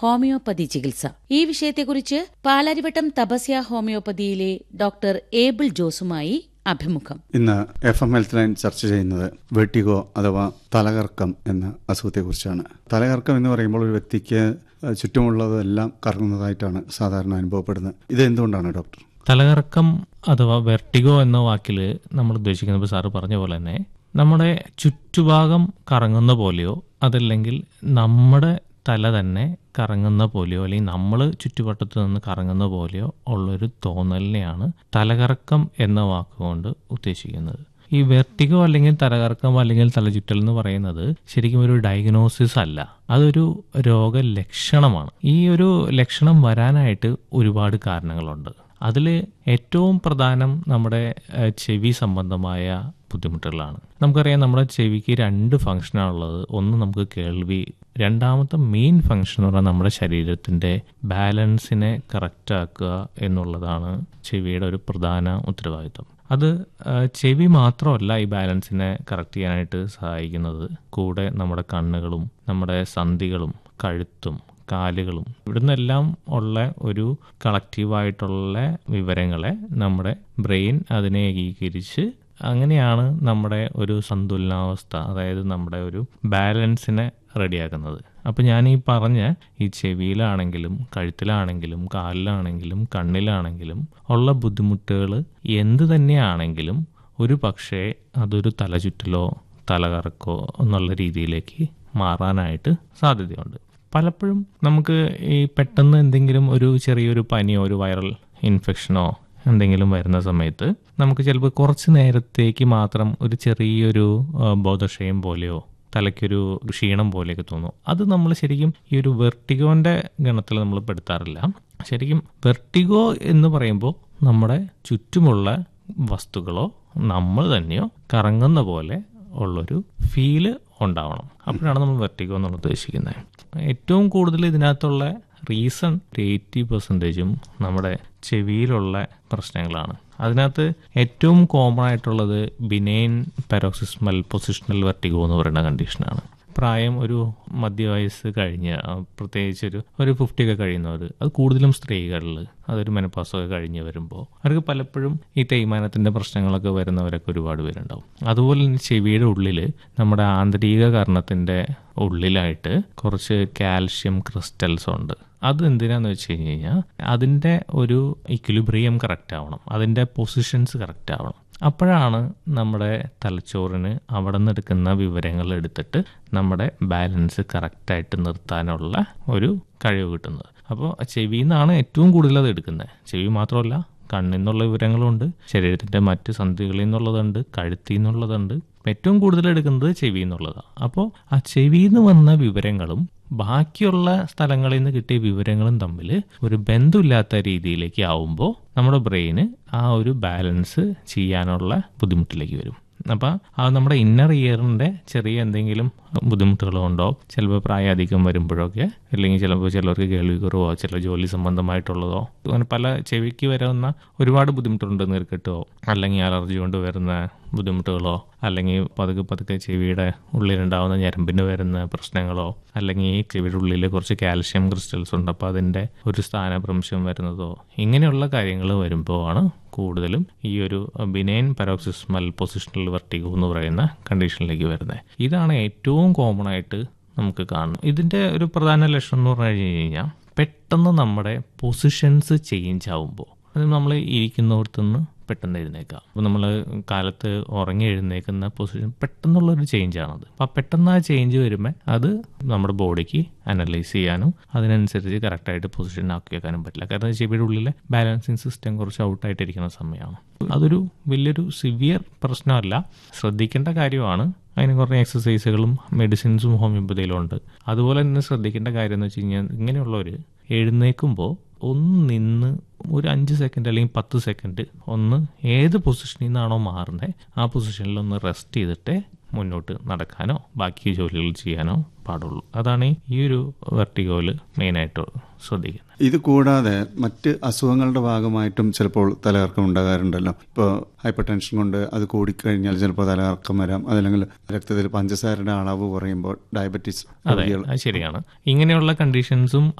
homeopathy ചികിത്സ ഈ വിഷയത്തെക്കുറിച്ച് പാലാരിവട്ടം തപസ്യ ഹോമിയോപ്പതിയിലെ ഡോക്ടർ ഏബിൾ ജോസുമായി അഭിമുഖം ഇന്ന് എഫ് എം ഹെൽത്ത് ലൈൻ ചർച്ച ചെയ്യുന്നത് വെട്ടിഗോ അഥവാ തലകർക്കം എന്ന അസുഖത്തെക്കുറിച്ചാണ് തലകർക്കം എന്ന് പറയുമ്പോൾ ഒരു വ്യക്തിക്ക് ചുറ്റുമുള്ളതെല്ലാം കറങ്ങുന്നതായിട്ടാണ് സാധാരണ അനുഭവപ്പെടുന്നത് ഇത് എന്തുകൊണ്ടാണ് ഡോക്ടർ തലകറക്കം അഥവാ വെർട്ടിഗോ എന്ന വാക്കിൽ നമ്മൾ ഉദ്ദേശിക്കുന്നത് സാറ് പറഞ്ഞ പോലെ തന്നെ നമ്മുടെ ചുറ്റുഭാഗം കറങ്ങുന്ന പോലെയോ അതല്ലെങ്കിൽ നമ്മുടെ തല തന്നെ കറങ്ങുന്ന പോലെയോ അല്ലെങ്കിൽ നമ്മൾ ചുറ്റുവട്ടത്ത് നിന്ന് കറങ്ങുന്ന പോലെയോ ഉള്ളൊരു തോന്നലിനെയാണ് തലകറക്കം എന്ന വാക്കുകൊണ്ട് ഉദ്ദേശിക്കുന്നത് ഈ വെർട്ടിഗോ അല്ലെങ്കിൽ തലകറക്കം അല്ലെങ്കിൽ തലചുറ്റൽ എന്ന് പറയുന്നത് ശരിക്കും ഒരു ഡയഗ്നോസിസ് അല്ല അതൊരു രോഗലക്ഷണമാണ് ഈ ഒരു ലക്ഷണം വരാനായിട്ട് ഒരുപാട് കാരണങ്ങളുണ്ട് അതിൽ ഏറ്റവും പ്രധാനം നമ്മുടെ ഏഹ്, ചെവി സംബന്ധമായ ബുദ്ധിമുട്ടുകളാണ് നമുക്കറിയാം നമ്മുടെ ചെവിക്ക് രണ്ട് ഫംഗ്ഷനാണുള്ളത് ഒന്ന് നമുക്ക് കേൾവി രണ്ടാമത്തെ മെയിൻ ഫംഗ്ഷൻ എന്ന് പറഞ്ഞാൽ നമ്മുടെ ശരീരത്തിൻ്റെ ബാലൻസിനെ കറക്റ്റ് ആക്കുക എന്നുള്ളതാണ് ചെവിയുടെ ഒരു പ്രധാന ഉത്തരവാദിത്വം അത് ആ, ചെവി മാത്രമല്ല ഈ ബാലൻസിനെ കറക്റ്റ് ചെയ്യാനായിട്ട് സഹായിക്കുന്നത് കൂടെ നമ്മുടെ കണ്ണുകളും നമ്മുടെ സന്ധികളും കഴുത്തും കാലുകളും ഇവിടുന്നെല്ലാം ഉള്ള ഒരു കളക്റ്റീവായിട്ടുള്ള വിവരങ്ങളെ നമ്മുടെ ബ്രെയിൻ അതിനെ ഏകീകരിച്ച് അങ്ങനെയാണ് നമ്മുടെ ഒരു സന്തുലനാവസ്ഥ അതായത് നമ്മുടെ ഒരു ബാലൻസിനെ റെഡിയാക്കുന്നത് അപ്പോൾ ഞാൻ ഈ പറഞ്ഞ ഈ ചെവിയിലാണെങ്കിലും കഴുത്തിലാണെങ്കിലും കാലിലാണെങ്കിലും കണ്ണിലാണെങ്കിലും ഉള്ള ബുദ്ധിമുട്ടുകൾ എന്ത് തന്നെയാണെങ്കിലും ഒരു പക്ഷേ അതൊരു തലചുറ്റലോ തലകറക്കോ എന്നുള്ള രീതിയിലേക്ക് മാറാനായിട്ട് സാധ്യതയുണ്ട് പലപ്പോഴും നമുക്ക് ഈ പെട്ടെന്ന് എന്തെങ്കിലും ഒരു ചെറിയൊരു പനിയോ ഒരു വൈറൽ ഇൻഫെക്ഷനോ എന്തെങ്കിലും വരുന്ന സമയത്ത് നമുക്ക് ചിലപ്പോൾ കുറച്ച് നേരത്തേക്ക് മാത്രം ഒരു ചെറിയൊരു ആ, ബോധക്ഷയം പോലെയോ തലയ്ക്കൊരു ക്ഷീണം പോലെയൊക്കെ തോന്നും അത് നമ്മൾ ശരിക്കും ഈ ഒരു വെർട്ടിഗോന്റെ ഗണത്തിൽ നമ്മൾ പെടുത്താറില്ല ശരിക്കും വെർട്ടിഗോ എന്ന് പറയുമ്പോൾ നമ്മുടെ ചുറ്റുമുള്ള വസ്തുക്കളോ നമ്മൾ തന്നെയോ കറങ്ങുന്ന പോലെ ഉള്ളൊരു ഫീല് ഉണ്ടാവണം അപ്പോഴാണ് നമ്മൾ വെർട്ടിഗോ എന്നുള്ള ഉദ്ദേശിക്കുന്നത് ഏറ്റവും കൂടുതൽ ഇതിനകത്തുള്ള റീസൺ എയ്റ്റി പെർസെൻറ്റേജും നമ്മുടെ ചെവിയിലുള്ള പ്രശ്നങ്ങളാണ് അതിനകത്ത് ഏറ്റവും കോമൺ ആയിട്ടുള്ളത് ബിനൈൻ പാരോക്സിസ്മൽ പൊസിഷണൽ വെർട്ടിഗോ എന്ന് പറയുന്ന കണ്ടീഷനാണ് പ്രായം ഒരു മധ്യവയസ്സ് കഴിഞ്ഞ് ആ, പ്രത്യേകിച്ച് ഒരു ഒരു ഫിഫ്റ്റി ഒക്കെ കഴിയുന്നവർ അത് കൂടുതലും സ്ത്രീകളിൽ അതൊരു മെനപ്പാസൊക്കെ കഴിഞ്ഞ് വരുമ്പോൾ അവർക്ക് പലപ്പോഴും ഈ തേയ്മാനത്തിന്റെ പ്രശ്നങ്ങളൊക്കെ വരുന്നവരൊക്കെ ഒരുപാട് പേരുണ്ടാവും അതുപോലെ തന്നെ ചെവിയുടെ ഉള്ളിൽ നമ്മുടെ ആന്തരിക കർണത്തിന്റെ ഉള്ളിലായിട്ട് കുറച്ച് കാൽഷ്യം ക്രിസ്റ്റൽസ് ഉണ്ട് അത് എന്തിനാന്ന് വെച്ച് കഴിഞ്ഞ് കഴിഞ്ഞാൽ അതിൻ്റെ ഒരു ഇക്വിലിബ്രിയം കറക്റ്റ് ആവണം അതിൻ്റെ പൊസിഷൻസ് കറക്റ്റ് ആവണം അപ്പോഴാണ് നമ്മുടെ തലച്ചോറിന് അവിടെ നിന്ന് എടുക്കുന്ന വിവരങ്ങൾ എടുത്തിട്ട് നമ്മുടെ ബാലൻസ് കറക്റ്റായിട്ട് നിർത്താനുള്ള ഒരു കഴിവ് കിട്ടുന്നത് അപ്പോൾ ചെവിയിൽ നിന്നാണ് ഏറ്റവും കൂടുതൽ അത് എടുക്കുന്നത് ചെവി മാത്രമല്ല കണ്ണിൽ നിന്നുള്ള വിവരങ്ങളുണ്ട് ശരീരത്തിൻ്റെ മറ്റ് സന്ധികളിൽ നിന്നുള്ളതുണ്ട് കഴുത്തിൽ നിന്നുള്ളതുണ്ട് ഏറ്റവും കൂടുതൽ എടുക്കുന്നത് ചെവിയിൽ നിന്നുള്ളതാണ് അപ്പോൾ ആ ചെവിയിൽ നിന്ന് വന്ന വിവരങ്ങളും ബാക്കിയുള്ള സ്ഥലങ്ങളിൽ നിന്ന് കിട്ടിയ വിവരങ്ങളും തമ്മിൽ ഒരു ബന്ധമില്ലാത്ത രീതിയിലേക്ക് ആവുമ്പോൾ നമ്മുടെ ബ്രെയിന് ആ ഒരു ബാലൻസ് ചെയ്യാനുള്ള ബുദ്ധിമുട്ടിലേക്ക് വരും അപ്പം അത് നമ്മുടെ ഇന്നർ ഇയറിൻ്റെ ചെറിയ എന്തെങ്കിലും ബുദ്ധിമുട്ടുകളുണ്ടോ ചിലപ്പോൾ പ്രായാധികം വരുമ്പോഴൊക്കെ അല്ലെങ്കിൽ ചിലപ്പോൾ ചിലർക്ക് കേൾവി കുറവോ ചില ജോലി സംബന്ധമായിട്ടുള്ളതോ അങ്ങനെ പല ചെവിക്ക് വരുന്ന ഒരുപാട് ബുദ്ധിമുട്ടുണ്ട് നീർക്കെട്ടോ അല്ലെങ്കിൽ അലർജി കൊണ്ട് വരുന്ന ബുദ്ധിമുട്ടുകളോ അല്ലെങ്കിൽ പതുക്കെ പതുക്കെ ചെവിയുടെ ഉള്ളിലുണ്ടാവുന്ന ഞരമ്പിന് വരുന്ന പ്രശ്നങ്ങളോ അല്ലെങ്കിൽ ഈ ചെവിയുടെ ഉള്ളിൽ കുറച്ച് കാൽഷ്യം ക്രിസ്റ്റൽസ് ഉണ്ട് അപ്പോൾ അതിൻ്റെ ഒരു സ്ഥാനഭ്രംശം വരുന്നതോ ഇങ്ങനെയുള്ള കാര്യങ്ങൾ വരുമ്പോൾ ആണ് കൂടുതലും ഈ ഒരു ബിനൈൻ പരോക്സിസ്മൽ പൊസിഷണൽ വെർട്ടിഗോ എന്ന് പറയുന്ന കണ്ടീഷനിലേക്ക് വരുന്നത് ഇതാണ് ഏറ്റവും കോമൺ ആയിട്ട് നമുക്ക് കാണുന്നത് ഇതിൻ്റെ ഒരു പ്രധാന ലക്ഷണം എന്ന് പറഞ്ഞു കഴിഞ്ഞാൽ പെട്ടെന്ന് നമ്മുടെ പൊസിഷൻസ് ചേഞ്ച് ആവുമ്പോൾ അത് നമ്മൾ ഇരിക്കുന്നിടത്തുനിന്ന് പെട്ടെന്ന് എഴുന്നേക്കാം അപ്പോൾ നമ്മൾ കാലത്ത് ഉറങ്ങി എഴുന്നേക്കുന്ന പൊസിഷൻ പെട്ടെന്നുള്ളൊരു ചേഞ്ചാണത് അപ്പോൾ ആ പെട്ടെന്ന് ആ ചേഞ്ച് വരുമ്പോൾ അത് നമ്മുടെ ബോഡിക്ക് അനലൈസ് ചെയ്യാനും അതിനനുസരിച്ച് കറക്റ്റായിട്ട് പൊസിഷൻ ആക്കി വെക്കാനും പറ്റില്ല കാരണം ചെവിയുടെ ഉള്ളിലെ ബാലൻസിങ് സിസ്റ്റം കുറച്ച് ഔട്ടായിട്ടിരിക്കുന്ന സമയമാണ് അതൊരു വലിയൊരു സിവിയർ പ്രശ്നമല്ല ശ്രദ്ധിക്കേണ്ട കാര്യമാണ് അതിന് കുറേ എക്സസൈസുകളും മെഡിസിൻസും ഹോമിയോപ്പതിയിലും ഉണ്ട് അതുപോലെ തന്നെ ശ്രദ്ധിക്കേണ്ട കാര്യം എന്ന് വെച്ച് കഴിഞ്ഞാൽ ഇങ്ങനെയുള്ളവർ എഴുന്നേൽക്കുമ്പോൾ ഒന്ന് നിന്ന് ഒരു അഞ്ച് സെക്കൻഡ് അല്ലെങ്കിൽ പത്ത് സെക്കൻഡ് ഒന്ന് ഏത് പൊസിഷനിൽ നിന്നാണോ മാറുന്നത് ആ പൊസിഷനിൽ ഒന്ന് റെസ്റ്റ് ചെയ്തിട്ട് മുന്നോട്ട് നടക്കാനോ ബാക്കി ജോലികൾ ചെയ്യാനോ പാടുള്ളൂ അതാണ് ഈ ഒരു വെർട്ടിഗോയിൽ മെയിനായിട്ട് ശ്രദ്ധിക്കുന്നത് ഇത് കൂടാതെ മറ്റ് അസുഖങ്ങളുടെ ഭാഗമായിട്ടും ചിലപ്പോൾ തലകറക്കം ഉണ്ടാകാറുണ്ടല്ലോ ഇപ്പോൾ ഹൈപ്പർ ടെൻഷൻ കൊണ്ട് അത് കൂടിക്കഴിഞ്ഞാൽ ചിലപ്പോൾ തലകറക്കം വരാം അതല്ലെങ്കിൽ രക്തത്തിൽ പഞ്ചസാരയുടെ അളവ് കുറയുമ്പോൾ ഡയബറ്റീസ് അതെ അത് ശരിയാണ് ഇങ്ങനെയുള്ള കണ്ടീഷൻസും